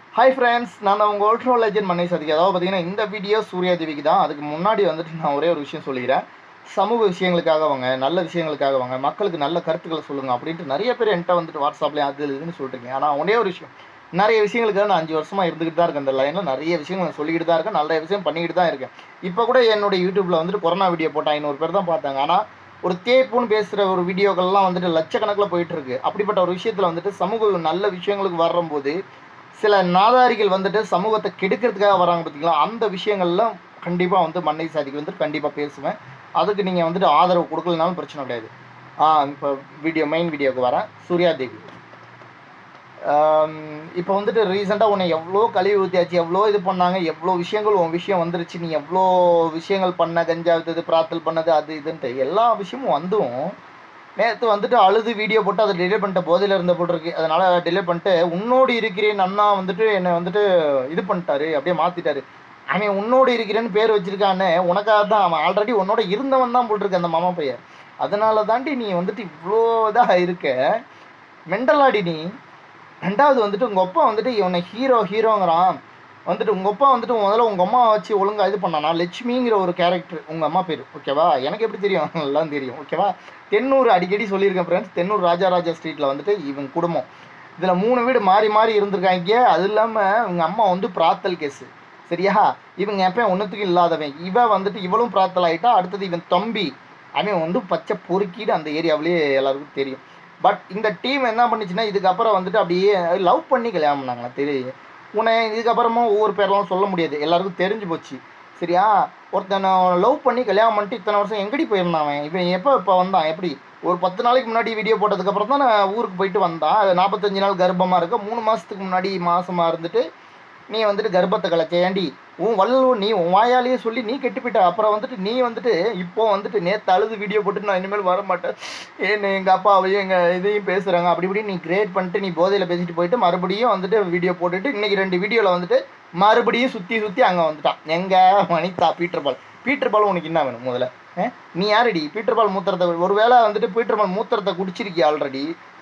Hi friends நான் தான் உங்கள் ஓல்ட்ரோ லெஜன் மனை சதிக்கு அதாவது பார்த்தீங்கன்னா இந்த வீடியோ சூர்யா தேவிக்கு தான் அதுக்கு முன்னாடி வந்துட்டு நான் ஒரே ஒரு விஷயம் சொல்லிக்கிறேன் சமூக விஷயங்களுக்காக வாங்க நல்ல விஷயங்களுக்காக வாங்க மக்களுக்கு நல்ல கருத்துக்களை சொல்லுங்கள் அப்படின்ட்டு நிறைய பேர் என்கிட்ட வந்துட்டு வாட்ஸ்அப்லேயும் அது இதுன்னு சொல்லிட்டுருக்கீங்க ஆனால் ஒரே ஒரு விஷயம் நிறைய விஷயங்களுக்காக நான் அஞ்சு வருஷமாக இருந்துக்கிட்டு தான் இருக்கேன் இந்த லைனில் நிறைய விஷயங்கள் நான் சொல்லிக்கிட்டு தான் இருக்கேன் நிறைய விஷயம் பண்ணிக்கிட்டு தான் இருக்கேன் இப்போ கூட என்னுடைய யூடியூப்பில் வந்துட்டு கொரோனா வீடியோ போட்டேன் ஐநூறு பேர் தான் பார்த்தாங்க ஆனால் ஒரு தேப்புன்னு பேசுகிற ஒரு வீடியோக்கள்லாம் வந்துட்டு லட்சக்கணக்கில் போயிட்டு இருக்கு அப்படிப்பட்ட ஒரு விஷயத்தில் வந்துட்டு சமூக நல்ல விஷயங்களுக்கு வரும்போது சில நாதாரிகள் வந்துட்டு சமூகத்தை கெடுக்கிறதுக்காக வராங்க பார்த்தீங்களா அந்த விஷயங்கள்லாம் கண்டிப்பாக வந்து மண்ணை சாதிக்கு வந்துட்டு கண்டிப்பாக பேசுவேன் அதுக்கு நீங்கள் வந்துட்டு ஆதரவு கொடுக்கலனாலும் பிரச்சனை கிடையாது ஆ இப்போ வீடியோ மெயின் வீடியோக்கு வரேன் சூர்யா தேவி இப்போ வந்துட்டு ரீசெண்டாக உன்னை எவ்வளோ கழுவி ஊற்றியாச்சு எவ்வளோ இது பண்ணாங்க எவ்வளோ விஷயங்கள் உன் விஷயம் வந்துருச்சு நீ எவ்வளோ விஷயங்கள் பண்ண கஞ்சா வித்தது பிரார்த்தல் பண்ணது அது இதுன்ட்டு எல்லா விஷயமும் வந்தும் நேற்று வந்துட்டு அழுது வீடியோ போட்டு அதை டிலே பண்ணிட்ட போதையில் இருந்த போட்டிருக்கு அதனால் டிலே பண்ணிட்டு உன்னோடு இருக்கிறேன் அண்ணா வந்துட்டு என்னை வந்துட்டு இது பண்ணிட்டாரு அப்படியே மாற்றிட்டாரு அவன் உன்னோடு இருக்கிறேன்னு பேர் வச்சிருக்கான்னு உனக்காக தான் அவன் ஆல்ரெடி உன்னோட இருந்தவன் தான் போட்டிருக்கு அந்த மாமா பையன் அதனால தாண்டி நீ வந்துட்டு இவ்வளோ இதாக இருக்க மெண்டலாடி நீ ரெண்டாவது வந்துட்டு உங்கள் அப்பா வந்துட்டு இவனை ஹீரோ ஹீரோங்கிறான் வந்துட்டு உங்கள் அப்பா வந்துட்டு முதல்ல உங்கள் அம்மா வச்சு ஒழுங்காக இது பண்ணானா லட்சுமிங்கிற ஒரு கேரக்டர் உங்கள் அம்மா பேர் ஓகேவா எனக்கு எப்படி தெரியும் எல்லாம் தெரியும் ஓகேவா தென்னூர் அடிக்கடி சொல்லியிருக்கேன் ஃப்ரெண்ட்ஸ் தென்னூர் ராஜாராஜா ஸ்ட்ரீட்டில் வந்துட்டு இவங்க குடும்பம் இதில் மூணு வீடு மாறி மாறி இருந்திருக்காங்க அது இல்லாமல் உங்கள் அம்மா வந்து பிராத்தல் கேஸு சரியா இவங்க எப்பயும் ஒன்றுத்துக்கும் இல்லாதவன் இவன் வந்துட்டு இவளும் பிராத்தல் ஆகிட்டா அடுத்தது இவன் தம்பி அவன் வந்து பச்சை பொறுக்கிட்டு அந்த ஏரியாவிலேயே எல்லாருக்கும் தெரியும் பட் இந்த டீம் என்ன பண்ணுச்சுன்னா இதுக்கப்புறம் வந்துட்டு அப்படியே லவ் பண்ணி கல்யாணம் பண்ணாங்களா தெரியும் உன்னை இதுக்கப்புறமா ஒவ்வொரு பேரெல்லாம் சொல்ல முடியாது எல்லாருக்கும் தெரிஞ்சு போச்சு சரியா ஒருத்தனை லவ் பண்ணி கல்யாணம் பண்ணிட்டு இத்தனை வருஷம் எங்கடி போயிருந்தான் அவன் இவன் எப்போ இப்போ வந்தான் எப்படி ஒரு பத்து நாளைக்கு முன்னாடி வீடியோ போட்டதுக்கப்புறம் தான் நான் ஊருக்கு போயிட்டு வந்தான் அது நாற்பத்தஞ்சு நாள் கர்ப்பமாக இருக்க மூணு மாதத்துக்கு முன்னாடி மாசமாக இருந்துட்டு நீ வந்துட்டு கர்ப்பத்தை கலைச்ச ஏண்டி உன் வல்லோ நீ உன் வாயாலேயே சொல்லி நீ கெட்டு போயிட்ட அப்புறம் வந்துட்டு நீ வந்துட்டு இப்போ வந்துட்டு நேற்று அழுது வீடியோ போட்டு நான் இனிமேல் வர மாட்டேன் ஏன்னு எங்கள் அப்பாவையும் எங்கள் இதையும் பேசுகிறாங்க அப்படி இப்படி நீ கிரியேட் பண்ணிட்டு நீ போதையில் பேசிட்டு போயிட்டு மறுபடியும் வந்துட்டு வீடியோ போட்டுட்டு இன்னைக்கு ரெண்டு வீடியோவில் வந்துட்டு மறுபடியும் சுற்றி சுற்றி அங்கே வந்துட்டான் எங்கே Vanitha Peter Paul Peter Paul உனக்கு என்ன வேணும் முதல்ல ஆ? நீ யாரடி பீட்டர் பால் மூத்திரத்தை ஒருவேளை வந்துட்டு பீட்டர் பால் மூத்திரத்தை குடிச்சிருக்கிய ஆல்ரெடி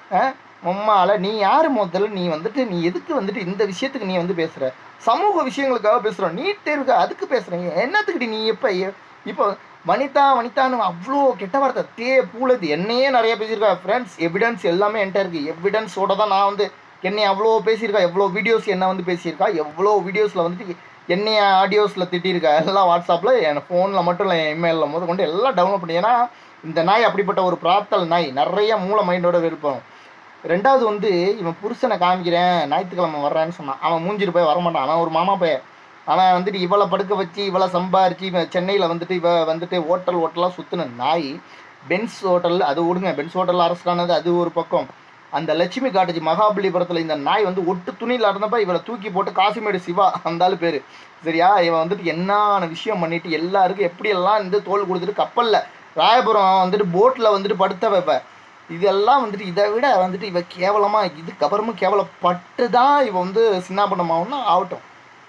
மம்மால நீ யார் முதல்ல நீ வந்துட்டு நீ எதுக்கு வந்துட்டு இந்த விஷயத்துக்கு நீ வந்து பேசுகிற சமூக விஷயங்களுக்காக பேசுகிறோம் நீட் இருக்க அதுக்கு பேசுகிறீங்க என்னத்துக்குடி நீ எப்போ இப்போ வனிதா வனிதான்னு அவ்வளோ கெட்ட வார்த்தை தே பூலது என்னையே நிறைய பேசியிருக்கா ஃப்ரெண்ட்ஸ் எவிடன்ஸ் எல்லாமே என்கிட்ட இருக்குது எவிடன்ஸோட தான் நான் வந்து என்னை அவ்வளோ பேசியிருக்கா எவ்வளோ வீடியோஸ் என்ன வந்து பேசியிருக்கா எவ்வளோ வீடியோஸில் வந்துட்டு என்னைய ஆடியோஸில் திட்டியிருக்கா எல்லாம் வாட்ஸ்அப்பில் என் ஃபோனில் மட்டும் இல்லை என் இமெயிலில் முத கொண்டு எல்லாம் டவுன்லோட் பண்ணி ஏன்னா இந்த நாய் அப்படிப்பட்ட ஒரு பிராத்தல் நாய் நிறைய மூளை மைண்டோட விருப்பம் ரெண்டாவது வந்து இவன் புருஷனை காமிக்கிறேன் ஞாயிற்றுக்கிழமை வர்றேன்னு சொன்னான் அவன் மூஞ்சிட்டு போய் வரமாட்டான் அவன் ஒரு மாமா பையன் அவன் வந்துட்டு இவளை படுக்க வச்சு இவளை சம்பாரிச்சு இவன் சென்னையில் வந்துட்டு இவ வந்துட்டு ஹோட்டல் ஹோட்டலாக சுற்றின நாய் பென்ஸ் ஹோட்டல் அது விடுங்க பென்ஸ் ஹோட்டல் அரசானது அது ஒரு பக்கம் அந்த லட்சுமி காட்டேஜ் மகாபலிபுரத்தில் இந்த நாய் வந்து ஒட்டு துணியில் இருந்தப்ப இவளை தூக்கி போட்டு காசிமேடு சிவா அந்த ஆளு பேர் சரியா இவன் வந்துட்டு என்னான விஷயம் பண்ணிட்டு எல்லாருக்கும் எப்படியெல்லாம் இந்த தோல் கொடுத்துட்டு கப்பலில் ராயபுரம் வந்துட்டு போட்டில் வந்துட்டு படுத்த வைப்ப இதெல்லாம் வந்துட்டு இதை விட வந்துட்டு இவ கேவலமாக இதுக்கப்புறமும் கேவலப்பட்டு தான் இவ வந்து சின்னாபண்ணமாகனா ஆகட்டும்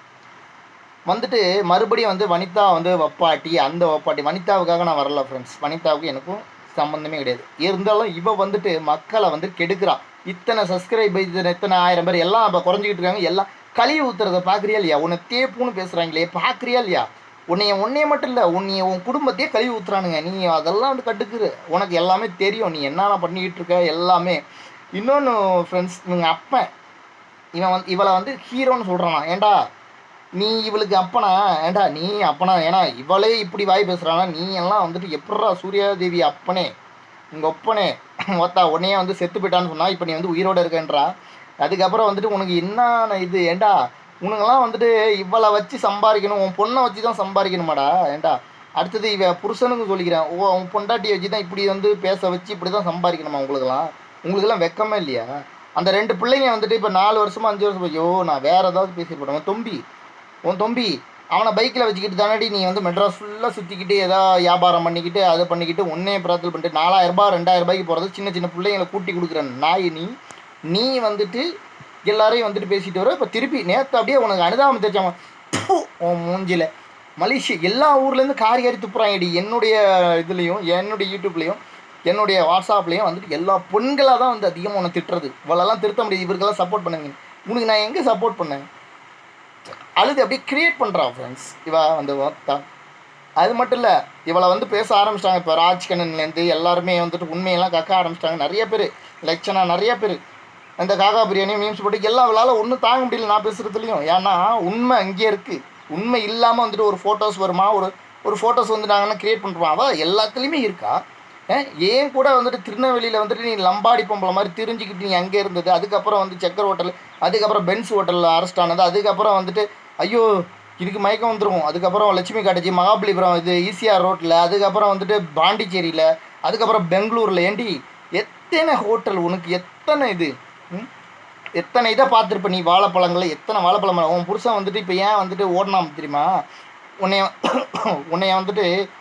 வந்துட்டு மறுபடியும் வந்து வனிதா வந்து வப்பாட்டி அந்த வப்பாட்டி வனிதாவுக்காக நான் வரல ஃப்ரெண்ட்ஸ் வனிதாவுக்கு எனக்கும் சம்மந்தமே கிடையாது இருந்தாலும் இவ வந்துட்டு மக்களை வந்து கெடுக்கிறா இத்தனை சப்ஸ்கிரைப் இத்தனை இத்தனை ஆயிரம் பேர் எல்லாம் இப்போ குறைஞ்சிக்கிட்டு இருக்காங்க எல்லாம் கழுவி ஊத்துறத பார்க்குறியா இல்லையா உன்னை தேப்புன்னு பேசுகிறாங்களே பார்க்குறியா இல்லையா உன்னைய உன்னைய மட்டும் இல்லை உன்னைய உன் குடும்பத்தையே கழுவி ஊத்துறானுங்க நீ அதெல்லாம் வந்து கட்டுக்குற உனக்கு எல்லாமே தெரியும் நீ என்னென்ன பண்ணிக்கிட்டு இருக்க எல்லாமே இன்னொன்று ஃப்ரெண்ட்ஸ் இவங்க அப்பன் இவன் வந்து இவளை வந்து ஹீரோன்னு சொல்கிறானா ஏன்டா நீ இவளுக்கு அப்பனா ஏன்டா நீ அப்பனா ஏன்னா இவளே இப்படி வாய் பேசுகிறானா நீ எல்லாம் வந்துட்டு எப்படா சூர்யாதேவி அப்பனே உங்கள் ஒப்பனே ஒத்தா உன்னையே வந்து செத்து போயிட்டான்னு சொன்னா இப்போ நீ வந்து உயிரோட இருக்கன்றா அதுக்கப்புறம் வந்துட்டு உனக்கு என்ன இது ஏன்டா உனக்கெல்லாம் வந்துட்டு இவளை வச்சு சம்பாதிக்கணும் உன் பொண்ணை வச்சு தான் சம்பாதிக்கணுமாடா ஏன்டா அடுத்தது இவ புருஷனுக்கு சொல்லிக்கிறேன் ஓ உன் பொண்டாட்டியை வச்சு தான் இப்படி வந்து பேச வச்சு இப்படி தான் சம்பாதிக்கணுமா உங்களுக்கெல்லாம் உங்களுக்கெல்லாம் வெக்கமே இல்லையா அந்த ரெண்டு பிள்ளைங்க வந்துட்டு இப்போ நாலு வருஷமா அஞ்சு வருஷம் ஐயோ நான் வேற ஏதாவது பேசிட்டு போட்டேன் உன் தொம்பி உன் தொம்பி அவனை பைக்கில் வச்சுக்கிட்டு தானடி நீ வந்து மெட்ராஸ் ஃபுல்லாக சுற்றிக்கிட்டு ஏதோ வியாபாரம் பண்ணிக்கிட்டு அதை பண்ணிக்கிட்டு ஒன்னே பிரார்த்தல் பண்ணிட்டு நாலாயிரம் ரூபாய் ரெண்டாயிரம் ரூபாய்க்கு போகிறது சின்ன சின்ன பிள்ளைங்களை கூட்டி கொடுக்குற நாய் நீ நீ வந்துட்டு எல்லாரையும் வந்துட்டு பேசிட்டு வர இப்போ திருப்பி நேற்று அப்படியே உனக்கு அனுதாபம் தெரிஞ்சவன் உன் மூஞ்சில மலேசியா எல்லா ஊர்லேருந்து காரி காரி துப்புறாங்கடி என்னுடைய இதுலேயும் என்னுடைய யூடியூப்லேயும் என்னுடைய வாட்ஸ்அப்லேயும் வந்துட்டு எல்லா பெண்களாக தான் வந்து அதிகமாக உன்னை திட்டுறது இவளெல்லாம் திருத்த முடியாது இவருக்கெல்லாம் சப்போர்ட் பண்ணுங்க உனக்கு நான் எங்கே சப்போர்ட் பண்ணேன் அழுது அப்படியே கிரியேட் பண்ணுறான் ஃப்ரெண்ட்ஸ் இவ வந்து ஒருத்தன் அது மட்டும் இல்லை இவளை வந்து பேச ஆரம்பிச்சிட்டாங்க இப்போ ராஜ்கண்ணன்லேருந்து எல்லாருமே வந்துட்டு உண்மையெல்லாம் கக்க ஆரம்பிச்சிட்டாங்க நிறைய பேர் லட்சணா நிறைய பேர் அந்த காக்கா பிரியாணி மீம்ஸ் போட்டு எல்லா அவளால் ஒன்றும் தாங்க முடியல நான் பேசுகிறதுலையும் ஏன்னா உண்மை அங்கேயே இருக்குது உண்மை இல்லாமல் வந்துட்டு ஒரு ஃபோட்டோஸ் வருமா ஒரு ஒரு ஃபோட்டோஸ் வந்து நாங்கள் கிரியேட் பண்ணுறோம் அவள் எல்லாத்துலேயுமே இருக்கா அஹ் ஏன் கூட வந்துட்டு திருநெல்வேலியில் வந்துட்டு நீ லம்பாடி பொம்பளை மாதிரி தெரிஞ்சுக்கிட்டு நீ அங்கே இருந்தது அதுக்கப்புறம் வந்து சக்கர் ஹோட்டல் அதுக்கப்புறம் பென்ஸ் ஹோட்டலில் அரெஸ்ட் ஆனது அதுக்கப்புறம் வந்துட்டு ஐயோ இதுக்கு மயக்கம் வந்துடும் அதுக்கப்புறம் லட்சுமி காட்டேஜி மகாபலிபுரம் இது ஈசிஆர் ரோட்டில் அதுக்கப்புறம் வந்துட்டு பாண்டிச்சேரியில் அதுக்கப்புறம் பெங்களூரில் ஏண்டி எத்தனை ஹோட்டல் உனக்கு எத்தனை இது ம்? எத்தனை இதை பார்த்துருப்ப நீ வாழைப்பழங்களை எத்தனை வாழைப்பழம் மரம். உன் புருஷன் வந்துட்டு இப்போ ஏன் வந்துட்டு ஓடினாம் தெரியுமா உன்னைய உன்னைய வந்துட்டு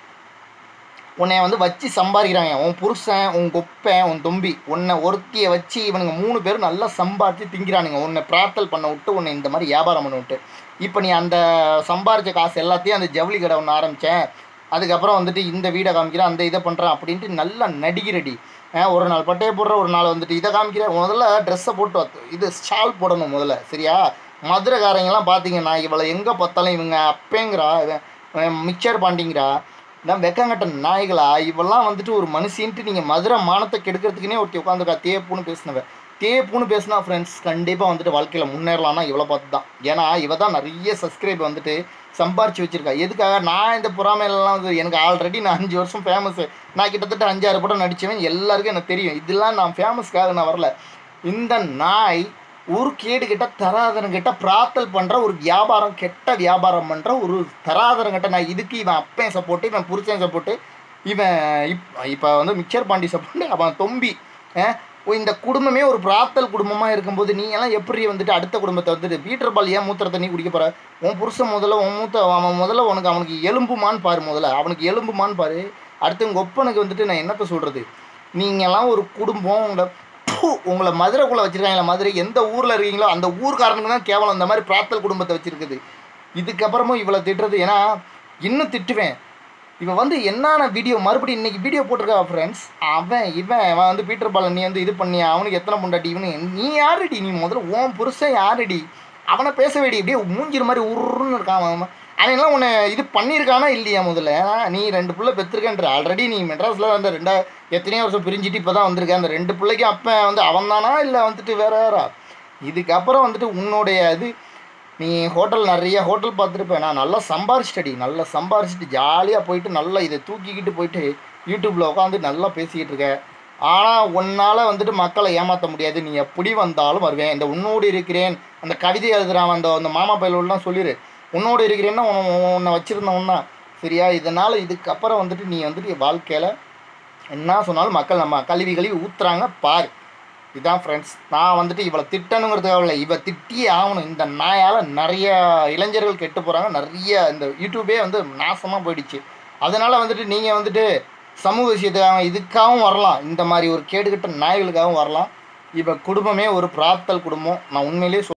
உன்னைய வந்து வச்சு சம்பாதிக்கிறாங்க உன் புருஷன் உன் கொப்பன் உன் தொம்பி உன்னை ஒருத்தியை வச்சு இவனுங்க மூணு பேரும் நல்லா சம்பாதிச்சு திங்கிறானுங்க உன்னை பிரார்த்தல் பண்ண விட்டு உன்னை இந்த மாதிரி வியாபாரம் பண்ண விட்டு இப்போ நீ அந்த சம்பாரிச்ச காசு எல்லாத்தையும் அந்த ஜவுளி கடை ஒன்று ஆரம்பித்தேன் அதுக்கப்புறம் வந்துட்டு இந்த வீடை காமிக்கிறேன் அந்த இதை பண்ணுறேன் அப்படின்ட்டு நல்லா நடிகிறடி அஹ் ஒரு நாள் பட்டையை போடுற ஒரு நாள் வந்துட்டு இதை காமிக்கிறேன் முதல்ல ட்ரெஸ்ஸை போட்டு வத்து- இது ஷால் போடணும் முதல்ல சரியா மதுரைக்காரங்கெல்லாம் பார்த்தீங்கன்னா இவளை எங்கே பார்த்தாலும் இவங்க அப்பேங்கிறா இவன் இவன் மிக்சர் பாண்டிங்கிறா நான் வெக்கங்கட்ட நாய்களா இவெல்லாம் வந்துட்டு ஒரு மனுஷன்ட்டு நீங்கள் மதுரை மானத்தை கெடுக்கிறதுக்குனே ஒருத்தி உட்காந்துருக்கா தேப்புன்னு பேசினவ தேப்புன்னு பேசினா ஃப்ரெண்ட்ஸ் கண்டிப்பாக வந்துட்டு வாழ்க்கையில் முன்னேறலாம்னா இவளை பார்த்து தான் ஏன்னா இவ தான் நிறைய சப்ஸ்கிரைப் வந்துட்டு சம்பாரிச்சு வச்சிருக்கா எதுக்காக நான் இந்த புறாமையிலலாம் வந்து எனக்கு ஆல்ரெடி நான் அஞ்சு வருஷம் ஃபேமஸ் நான் கிட்டத்தட்ட அஞ்சாறு படம் நடிச்சவன் எல்லாருக்கும் எனக்கு தெரியும் இதெல்லாம் நான் ஃபேமஸ்க்காக நான் வரல இந்த நாய் ஒரு கேடு கிட்ட தராதரம் கிட்ட பிரார்த்தல் பண்ணுற ஒரு வியாபாரம் கெட்ட வியாபாரம் பண்ணுற ஒரு தராதரம் கிட்ட நான் இதுக்கு இவன் அப்பன் சப்போர்ட்டு இவன் புருஷன் சப்போர்ட்டு இவன் இப் இப்போ வந்து மிக்சர் பாண்டி சப்போர்ட்டு அவன் தொம்பி அஹ், இந்த குடும்பமே ஒரு பிரார்த்தல் குடும்பமாக இருக்கும்போது நீ எல்லாம் எப்படி வந்துட்டு அடுத்த குடும்பத்தை வந்துட்டு பீட்டர் பால் ஏன் மூத்திரத்தை நீ குடிக்க போற உன் புருஷன் முதல்ல உன் மூத்த அவன் முதல்ல உனக்கு அவனுக்கு எலும்புமான்னு பாரு முதல்ல அவனுக்கு எலும்புமான்னு பாரு அடுத்து உங்கள் ஒப்பனுக்கு வந்துட்டு நான் என்னத்த சொல்கிறது நீங்கள்லாம் ஒரு குடும்பம் உங்களை ப்பு, உங்களை மதுரைக்குள்ளே வச்சுருக்காங்களா மதுரை எந்த ஊரில் இருக்கீங்களோ அந்த ஊர்க்காரனுக்கு தான் கேவலம் இந்த மாதிரி பிரார்த்தல் குடும்பத்தை வச்சுருக்குது இதுக்கப்புறமும் இவ்வளோ திட்டுறது ஏன்னா இன்னும் திட்டுவேன் இவன் வந்து என்னென்ன வீடியோ மறுபடியும் இன்னைக்கு வீடியோ போட்டிருக்கா ஃப்ரெண்ட்ஸ் அவன் இவன் அவன் வந்து பீட்டர் பாலன் நீ வந்து இது பண்ணி அவனுக்கு எத்தனை பொண்டாட்டி இவனு நீ யாருடி நீ முதல்ல உன் புருஷன் யாருடி அவனை பேச வேடி இப்படியே மூஞ்சிற மாதிரி உருன்னு இருக்கான் அவன் அவன்லாம் உன்னை இது பண்ணியிருக்கானா இல்லையா முதல்ல நீ ரெண்டு பிள்ளை பெற்றிருக்கன்ற ஆல்ரெடி நீ மெட்ராஸில் அந்த ரெண்டா எத்தனையோ வருஷம் பிரிஞ்சுட்டு இப்போ தான் வந்திருக்க அந்த ரெண்டு பிள்ளைக்கும் அப்போ வந்து அவன் தானா இல்லை வந்துட்டு வேற யாரா இதுக்கப்புறம் வந்துட்டு உன்னுடைய இது நீ ஹோட்டல் நிறைய ஹோட்டல் பார்த்துருப்பேன் நான் நல்லா சம்பாரிச்சிட்டடி நல்லா சம்பாரிச்சிட்டு ஜாலியாக போயிட்டு நல்லா இதை தூக்கிக்கிட்டு போயிட்டு யூடியூப்பில் உட்காந்து நல்லா பேசிக்கிட்டு இருக்க ஆனால் உன்னால் வந்துட்டு மக்களை ஏமாற்ற முடியாது நீ எப்படி வந்தாலும் வருவேன் இந்த உன்னோடு இருக்கிறேன் அந்த கவிதை எழுதுறான் அந்த அந்த மாமா பயிலோடலாம் சொல்லிடு உன்னோடு இருக்கிறேன்னா உன்னை உன்னை வச்சுருந்தவன் தான் சரியா இதனால் இதுக்கப்புறம் வந்துட்டு நீ வந்துட்டு வாழ்க்கையில் என்ன சொன்னாலும் மக்கள் நம்ம கழுவி கழுவி ஊத்துறாங்க பாரு இதான் ஃப்ரெண்ட்ஸ் நான் வந்துட்டு இவளை திட்டணுங்கிறதுக்காக இல்லை இவ திட்டியே ஆகணும் இந்த நாயால் நிறைய இளைஞர்கள் கெட்டு போகிறாங்க நிறைய இந்த யூடியூபே வந்து நாசமாக போயிடுச்சு அதனால் வந்துட்டு நீங்கள் வந்துட்டு சமூக விஷயத்துக்காக இதுக்காகவும் வரலாம் இந்த மாதிரி ஒரு கேடுகட்ட நாய்களுக்காகவும் வரலாம் இவ குடும்பமே ஒரு பிரார்த்தல் குடும்பம் நான் உண்மையிலேயே சொல்